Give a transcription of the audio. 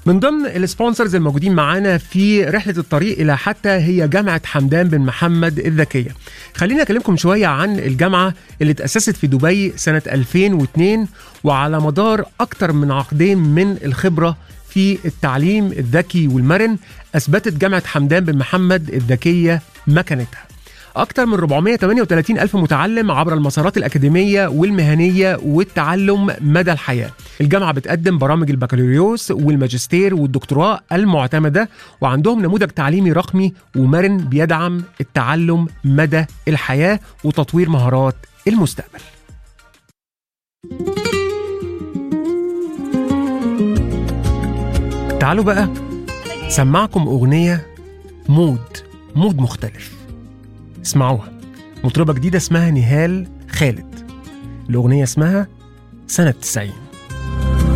من ضمن السبونسرز الموجودين معانا في رحلة الطريق إلى حتى هي جامعة حمدان بن محمد الذكية خليني أكلمكم شوية عن الجامعة اللي تأسست في دبي سنة 2002 وعلى مدار أكتر من عقدين من الخبرة في التعليم الذكي والمرن أثبتت جامعة حمدان بن محمد الذكية مكانتها أكثر من 438 ألف متعلم عبر المسارات الأكاديمية والمهنية والتعلم مدى الحياة الجامعة بتقدم برامج البكالوريوس والماجستير والدكتوراه المعتمدة وعندهم نموذج تعليمي رقمي ومرن بيدعم التعلم مدى الحياة وتطوير مهارات المستقبل تعالوا بقى سمعكم أغنية مود مود مختلف اسمعوها مطربة جديدة اسمها نهال خالد الأغنية اسمها سنة 90